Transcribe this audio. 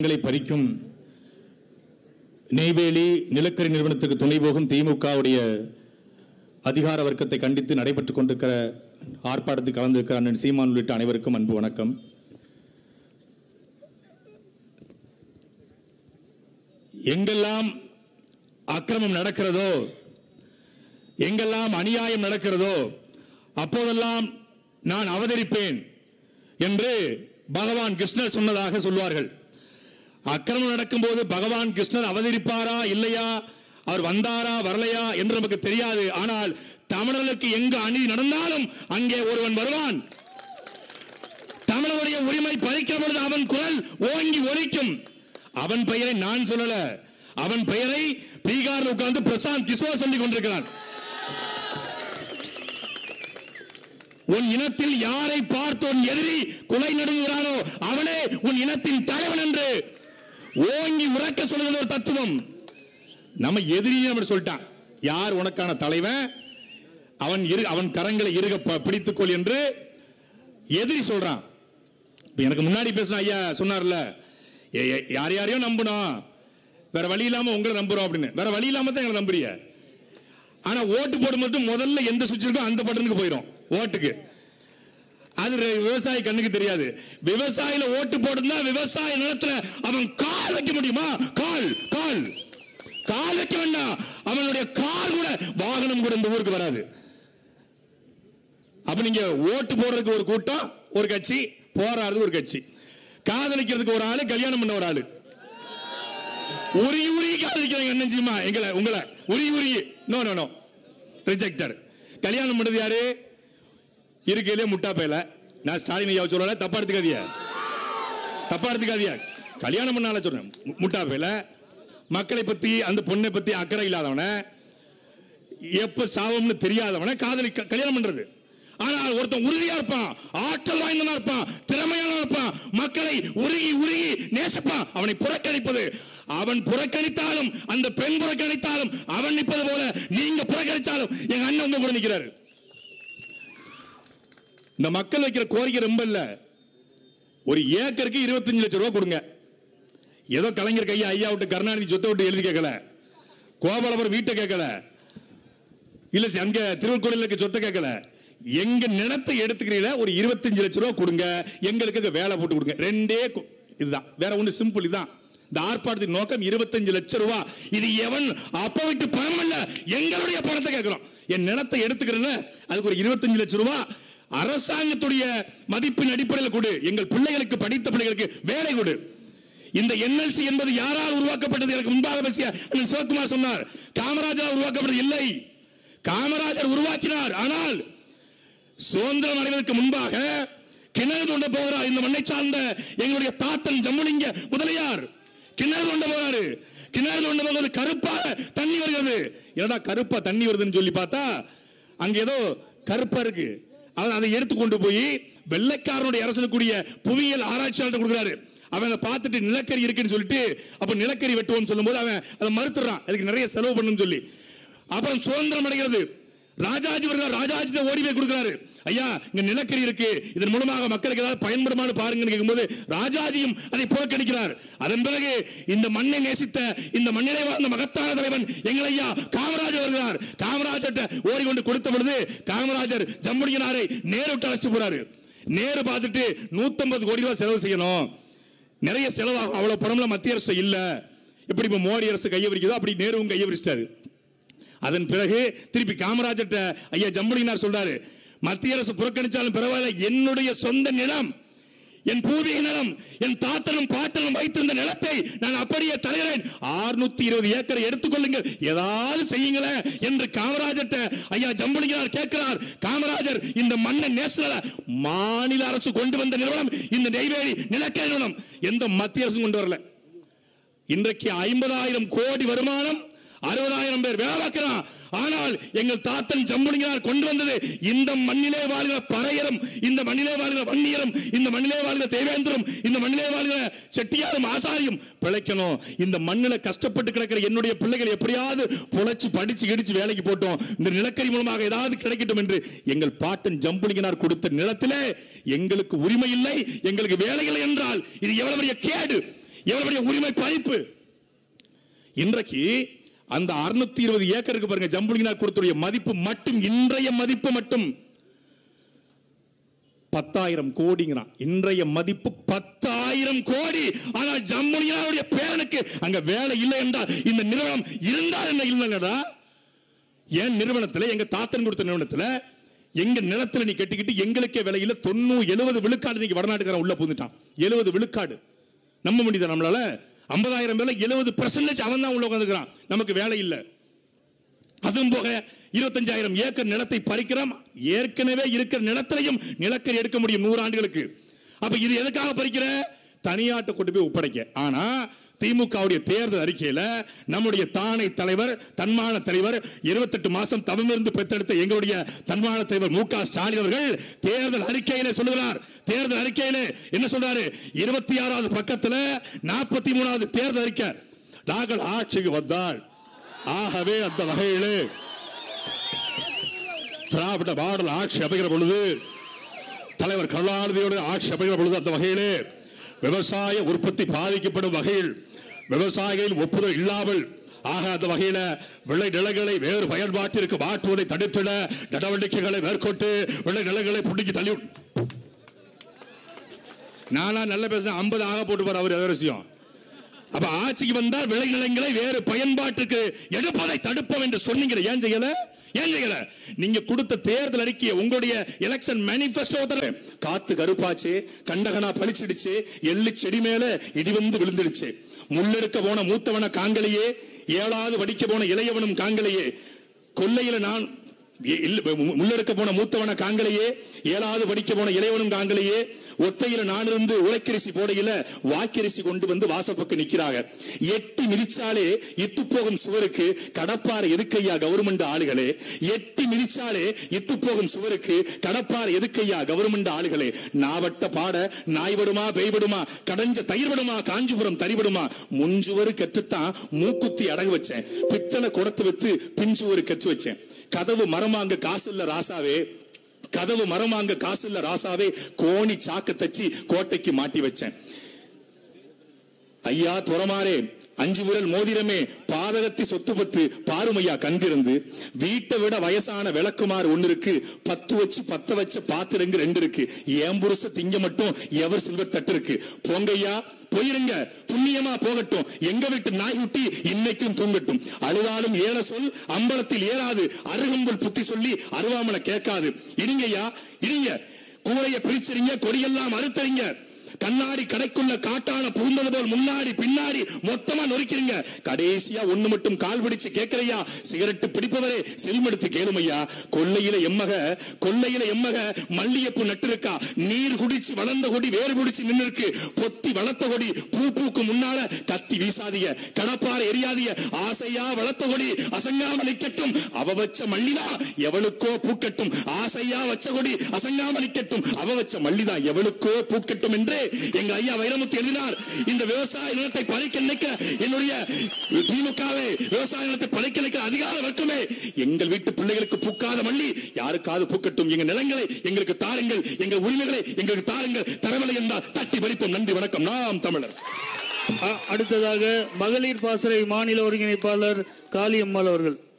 ங்களை பறிக்கும் நெய்வேலி நிலக்கரி நிறுவனத்துக்கு துணை போகும் திமுகவுடைய அதிகார வர்க்கத்தை கண்டித்து நடைபெற்றுக் கொண்டிருக்கிற ஆர்ப்பாட்டத்தில் கலந்திருக்கிற அண்ணன் சீமான் உள்ளிட்ட அனைவருக்கும் அன்பு வணக்கம் எங்கெல்லாம் அக்கிரமம் நடக்கிறதோ எங்கெல்லாம் அநியாயம் நடக்கிறதோ அப்போதெல்லாம் நான் அவதரிப்பேன் என்று பகவான் கிருஷ்ணர் சொன்னதாக சொல்வார்கள் அக்கிரமம் நடக்கும்போது பகவான் கிருஷ்ணர் அவதரிப்பாரா இல்லையா அவர் வந்தாரா வரலையா என்று நமக்கு தெரியாது ஆனால் தமிழர்களுக்கு எங்கு அநீதி நடந்தாலும் அங்கே ஒருவன் வருவான் தமிழருடைய உரிமை பறிக்கிற பொழுது அவன் குரல் ஓங்கி ஒலிக்கும் அவன் பெயரை நான் சொல்லல அவன் பெயரை பீகாரில் உட்கார்ந்து பிரசாந்த் கிஷோர் சொல்லிக் கொண்டிருக்கிறான் உன் இனத்தில் யாரை பார்த்து உன் எதிரி குலை நடுங்குகிறானோ அவனே உன் இனத்தின் தலைவன் என்று ஓங்கி உறக்க சொல்லுகிறது ஒரு தத்துவம் நம்ம எதிரியே அப்படி சொல்லிட்டான் யார் உனக்கான தலைவன் அவன் இரு அவன் கரங்களை இருக ப- பிடித்துக்கொள் என்று எதிரி சொல்றான் இப்ப எனக்கு முன்னாடி பேசின ஐயா சொன்னார்ல ஏ- ஏ- யார் யாரையோ நம்பணும் வேற வழி இல்லாம உங்களை நம்புறோம் அப்படின்னு வேற வழி இல்லாம தான் எங்களை நம்புறீங்க ஆனா ஓட்டு போடும் மட்டும் முதல்ல எந்த சுவிட்ச் இருக்கோ அந்த பட்டனுக்கு போயிடும் ஓட்டுக்கு அது ரெ- விவசாயி கண்ணுக்கு தெரியாது விவசாயில ஓட்டு போடுனா விவசாய நிலத்துல அவன் கால் வைக்க முடியுமா கால் கால் கால் வைக்க வேண்டாம் அவனுடைய கால் கூட வாகனம் கூட இந்த ஊருக்கு வராது அப்ப நீங்க ஓட்டு போடுறதுக்கு ஒரு கூட்டம் ஒரு கட்சி போராடுறது ஒரு கட்சி காதலிக்கிறதுக்கு ஒரு ஆளு கல்யாணம் பண்ண ஒரு ஆளு உரி உரி காதலிக்கிறாங்க என்ன செய்யுமா எங்களை உங்களை உரி உரி நோ நோ நோ ரிஜெக்டட் கல்யாணம் பண்ணது யாரு இருக்கையிலே முட்டா பயல நான் ஸ்டாலின் ஐயா சொல்லல தப்பா எடுத்துக்காதீங்க தப்பா எடுத்துக்காதீங்க கல்யாணம் பண்ணால சொல்றேன் மு- முட்டா பயல மக்களை பத்தி அந்த பொண்ணை பத்தி அக்கறை இல்லாதவன எப்ப சாவம்னு தெரியாதவன காதலி க- கல்யாணம் பண்றது ஆனால் ஒருத்தன் உறுதியா இருப்பான் ஆற்றல் வாய்ந்தவனா இருப்பான் திறமையான இருப்பான் மக்களை உருகி உருகி நேசிப்பான் அவனை புறக்கணிப்பது அவன் புறக்கணித்தாலும் அந்த பெண் புறக்கணித்தாலும் அவன் நிற்பது போல நீங்க புறக்கணித்தாலும் எங்க அண்ணன் உங்க கூட நிக்கிறாரு இந்த மக்கள் வைக்கிற கோரிக்கை ரொம்ப இல்ல ஒரு ஏக்கருக்கு இருபத்தஞ்சு லட்சம் ரூபாய் கொடுங்க ஏதோ கலைஞர் கையா ஐயா விட்டு கருணாநிதி சொத்தை விட்டு எழுதி கேட்கல கோபாலபுரம் வீட்டை கேட்கல இல்ல சி- அங்க திருவள்ளுவரில் இருக்க சொத்தை கேட்கல எங்க நிலத்தை எடுத்துக்கிறீங்கள ஒரு இருபத்தஞ்சு லட்சம் ரூபாய் கொடுங்க எங்களுக்கு அங்க வேலை போட்டு கொடுங்க ரெண்டே கு- இதுதான் வேற ஒண்ணு சிம்பிள் இதுதான் இந்த ஆர்ப்பாட்டத்தின் நோக்கம் இருபத்தஞ்சு லட்சம் ரூபாய் இது எவன் அப்ப விட்டு பணம் இல்ல எங்களுடைய பணத்தை கேட்கிறோம் என் நிலத்தை எடுத்துக்கிறேன் அதுக்கு ஒரு இருபத்தஞ்சு லட்சம் ரூபாய் அரசாங்கத்துடைய மதிப்பின் அடிப்படையில் கொடு எங்கள் பிள்ளைகளுக்கு படித்த பிள்ளைகளுக்கு வேலை கொடு இந்த என்எல்சி என்பது யாரால் உருவாக்கப்பட்டது எனக்கு முன்பாக பேசிய அண்ணன் சிவகுமார் சொன்னார் காமராஜர் உருவாக்கப்பட்டது இல்லை காமராஜர் உருவாக்கினார் ஆனால் சுதந்திரம் அடைவதற்கு முன்பாக கிணறு தோண்ட போகிறார் இந்த மண்ணை சார்ந்த எங்களுடைய தாத்தன் ஜம்முலிங்க முதலியார் கிணறு தோண்ட போறாரு கிணறு தோண்ட போகிறது கருப்பாக தண்ணி வருகிறது என்னடா கருப்பா தண்ணி வருதுன்னு சொல்லி பார்த்தா அங்க ஏதோ கருப்பா இருக்கு அவன் அதை எடுத்து கொண்டு போய் வெள்ளைக்காரனுடைய அரசனுக்குரிய புவியியல் ஆராய்ச்சியாளர் கொடுக்குறாரு அவன் அதை பார்த்துட்டு நிலக்கரி இருக்குன்னு சொல்லிட்டு அப்ப நிலக்கரி வெட்டுவோம்னு சொல்லும்போது அவன் அதை மறுத்துறான் அதுக்கு நிறைய செலவு பண்ணுன்னு சொல்லி அப்புறம் சுதந்திரம் அடைகிறது ராஜாஜி வருகிறார் ராஜாஜி ஓடி போய் கொடுக்கிறாரு ஐயா இங்க நிலக்கரி இருக்கு இதன் மூலமாக மக்களுக்கு ஏதாவது பயன்படுமான்னு பாருங்கன்னு கேட்கும்போது ராஜாஜியும் அதை புறக்கணிக்கிறார் அதன் பிறகு இந்த மண்ணை நேசித்த இந்த மண்ணிலே வாழ்ந்த மகத்தான தலைவன் எங்கள் ஐயா காமராஜர் வருகிறார் காமராஜர்ட்ட ஓடிக்கொண்டு கொடுத்த பொழுது காமராஜர் ஜம்முடியினாரை நேரு விட்டு அழைச்சிட்டு போறாரு நேரு பார்த்துட்டு 150 கோடி ரூபாய் செலவு செய்யணும் நிறைய செலவாகும் அவ்வளவு பணம்லாம் மத்திய அரசு இல்ல எப்படி இப்ப மோடி அரசு கையை விரிக்குதோ அப்படி நேருவும் கையை விரிச்சிட்டாரு அதன் பிறகு திருப்பி காமராஜர்ட்ட ஐயா ஜம்புலினார் சொல்றாரு மத்திய அரசு புறக்கணிச்சாலும் பரவாயில்ல என்னுடைய சொந்த நிலம் என் பூர்வீக நிலம் என் தாத்தனும் பாட்டனும் வைத்திருந்த நிலத்தை நான் அப்படியே தருகிறேன் 620 இருபது ஏக்கரை எடுத்துக்கொள்ளுங்கள் ஏதாவது செய்யுங்களேன் என்று காமராஜர்ட்ட ஐயா ஜம்புலிங்கிறார் கேட்கிறார் காமராஜர் இந்த மண்ணை நேசல மாநில அரசு கொண்டு வந்த நிறுவனம் இந்த நெய்வேலி நிலக்கரி நிறுவனம் எந்த மத்திய அரசும் கொண்டு வரல இன்றைக்கு ஐம்பதாயிரம் கோடி வருமானம் அறுபதாயிரம் பேர் வேலை பார்க்கிறான் ஆனால் எங்கள் தாத்தன் ஜம்புடிங்கிறார் கொண்டு வந்தது இந்த மண்ணிலே வாழ்கிற பறையரும் இந்த மண்ணிலே வாழ்கிற வன்னியரும் இந்த மண்ணிலே வாழ்கிற தேவேந்திரம் இந்த மண்ணிலே வாழ்கிற செட்டியாரும் ஆசாரியும் பிழைக்கணும் இந்த மண்ணில கஷ்டப்பட்டு கிடக்கிற என்னுடைய பிள்ளைகள் எப்படியாவது புழைச்சு படிச்சு கிடிச்சு வேலைக்கு போட்டோம் இந்த நிலக்கரி மூலமாக ஏதாவது கிடைக்கட்டும் என்று எங்கள் பாட்டன் ஜம்புலிங்கனார் கொடுத்த நிலத்திலே எங்களுக்கு உரிமை இல்லை எங்களுக்கு வேலை இல்லை என்றால் இது எவ்வளவு பெரிய கேடு எவ்வளவு பெரிய உரிமை பறிப்பு இன்றைக்கு அந்த 620 இருபது ஏக்கருக்கு பாருங்க ஜம்புலினார் கொடுத்துடைய மதிப்பு மட்டும் இன்றைய மதிப்பு மட்டும் பத்தாயிரம் கோடிங்கிறான் இன்றைய மதிப்பு பத்தாயிரம் கோடி ஆனால் ஜம்புலினாருடைய பேரனுக்கு அங்க வேலை இல்லை என்றால் இந்த நிறுவனம் இருந்தால் என்ன இல்லைங்கடா என் நிறுவனத்துல எங்க தாத்தன் கொடுத்த நிறுவனத்துல எங்க நிலத்துல நீ கட்டிக்கிட்டு எங்களுக்கே விலையில தொண்ணூறு எழுபது விழுக்காடு இன்னைக்கு வடநாட்டுக்காரன் உள்ள புகுந்துட்டான் எழுபது விழுக்காடு நம்ப முடியுதா நம்மளால ஐம்பதாயிரம் பேர்ல எழுபது பெர்சன்டேஜ் அவன் தான் உள்ள உட்காந்துக்கிறான் நமக்கு வேலை இல்லை அதுவும் போக இருபத்தஞ்சாயிரம் ஏக்கர் நிலத்தை பறிக்கிறோம் ஏற்கனவே இருக்கிற நிலத்திலையும் நிலக்கரி எடுக்க முடியும் நூறு ஆண்டுகளுக்கு அப்ப இது எதுக்காக பறிக்கிற தனியாட்ட கொண்டு போய் ஒப்படைக்க ஆனா திமுகவுடைய தேர்தல் அறிக்கையில நம்முடைய தானை தலைவர் தன்மான தலைவர் 28 மாசம் தவமிருந்து பெற்றெடுத்த எங்களுடைய தன்மான தலைவர் மு க ஸ்டாலின் அவர்கள் தேர்தல் அறிக்கையில சொல்லுகிறார் தேர்தல் அறிக்கையில என்ன சொல்றாரு இருபத்தி ஆறாவது பக்கத்துல நாற்பத்தி மூணாவது தேர்தல் அறிக்கை நாங்கள் ஆட்சிக்கு வந்தால் ஆகவே அந்த வகையிலே திராவிட மாடல் ஆட்சி அமைகிற பொழுது தலைவர் கருணாநிதியோட ஆட்சி அமைகிற பொழுது அந்த வகையிலே விவசாய உற்பத்தி பாதிக்கப்படும் வகையில் விவசாயிகளின் ஒப்புதல் இல்லாமல் ஆக அந்த வகையில விளை நிலங்களை வேறு பயன்பாட்டிற்கு மாற்றுவதை தடுத்திட நடவடிக்கைகளை மேற்கொண்டு விளை நிலங்களை புடுங்கி தள்ளி விடு- நானா நல்ல பேசுறேன் ஐம்பது ஆக போட்டு போற அவர் எதிரசியம் அப்ப ஆட்சிக்கு வந்தால் விளைநிலங்களை வேறு பயன்பாட்டுக்கு எடுப்பதை தடுப்போம் என்று சொன்னீங்க ஏன் செய்யல ஏன் செய்யல நீங்க கொடுத்த தேர்தல் அறிக்கையை உங்களுடைய எலெக்ஷன் மேனிபெஸ்டோ காத்து கருப்பாச்சு கண்டகனா பளிச்சிடுச்சு எள்ளு செடி மேல இடி வந்து விழுந்துடுச்சு முள்ளெடுக்க போன மூத்தவன காங்கலையே ஏழாவது படிக்க போன இளையவனும் காங்கலையே கொல்லையில நான் எ- இல்ல, மு- முள்ளெடுக்க போன மூத்தவன காங்கலையே ஏழாவது படிக்க போன இளையவனும் காங்கலையே ஒத்தையில நான் இருந்து உழைக்கரிசி போடையில வாக்கரிசி கொண்டு வந்து வாசப்பக்கம் நிக்கிறாங்க எட்டி மிதிச்சாலே இத்து போகும் சுவருக்கு கடப்பாறை எதுக்கையா கவர்மெண்ட் ஆளுகளே எட்டி மிதிச்சாலே இத்து போகும் சுவருக்கு கடப்பாறை எதுக்கையா கவர்மெண்ட் ஆளுகளே நாவட்ட பாட நாய்படுமா பெய்படுமா கடஞ்ச தயிர்படுமா காஞ்சிபுரம் தரிபடுமா முஞ்சுவரு கற்றுத்தான் மூக்குத்தி அடகு வச்சேன் பித்தளை குடத்து வித்து பிஞ்சுவரு கற்று வச்சேன் கதவு மரமாங்க காசு இல்ல ராசாவே கதவு மரமாங்க காசு இல்ல ராசாவே கோணி சாக்கு தச்சு கோட்டைக்கு மாட்டி வச்சேன் ஐயா துறமாறே அஞ்சு விரல் மோதிரமே பாதகத்தி சொத்து பத்து பாருமையா கண்டிருந்து வீட்டை விட வயசான விளக்குமாறு ஒண்ணு இருக்கு பத்து வச்சு பத்த வச்ச பாத்திரங்க ரெண்டு இருக்கு ஏன் புருஷ திங்க மட்டும் எவர் சில்வர் தட்டு இருக்கு போங்கய்யா போயிருங்க புண்ணியமா போகட்டும் எங்க வீட்டு நாய் குட்டி இன்னைக்கும் தூங்கட்டும் அழுதாலும் ஏற சொல் அம்பலத்தில் ஏறாது அருகம்புல் புத்தி சொல்லி அருவாமலை கேட்காது இடிங்கய்யா இடிங்க கூரைய பிரிச்சறிங்க கொடியெல்லாம் அறுத்தறிங்க கண்ணாடி கடைக்குள்ள காட்டான புகுந்தது போல் முன்னாடி பின்னாடி மொத்தமா நொறுக்கிறீங்க கடைசியா ஒண்ணு மட்டும் கால் பிடிச்சு கேட்கறையா சிகரெட் பிடிப்பவரே செல்மெடுத்து கேளுமையா கொல்லையில எம்மக கொல்லையில எம்மக மல்லிகைப்பூ நட்டிருக்கா நீர் குடிச்சு வளர்ந்த கொடி வேறு குடிச்சு நின்னு இருக்கு பொத்தி வளர்த்த கொடி பூ பூக்கு முன்னால கத்தி வீசாதீங்க கடப்பாறை எரியாதீங்க ஆசையா வளர்த்த கொடி அசங்காம நிக்கட்டும் அவ வச்ச மல்லிதா எவளுக்கோ பூக்கட்டும் ஆசையா வச்ச கொடி அசங்காம நிக்கட்டும் அவ வச்ச மல்லிதா எவளுக்கோ பூக்கட்டும் என்று எங்க ஐயா வைரமுத்து எழுதினார் இந்த விவசாய நிலத்தை பறிக்க நினைக்க என்னுடைய திமுகவே விவசாய நிலத்தை பறிக்க நினைக்கிற அதிகார வர்க்கமே எங்கள் வீட்டு பிள்ளைகளுக்கு பூக்காத மல்லி யாருக்காவது பூக்கட்டும் எங்க நிலங்களை எங்களுக்கு தாருங்கள் எங்கள் உரிமைகளை எங்களுக்கு தாருங்கள் தரவில்லை என்றால் தட்டி பறிப்போம் நன்றி வணக்கம் நாம் தமிழர் அ- அடுத்ததாக மகளிர் பாசறை மாநில ஒருங்கிணைப்பாளர் காளியம்மாள் அவர்கள்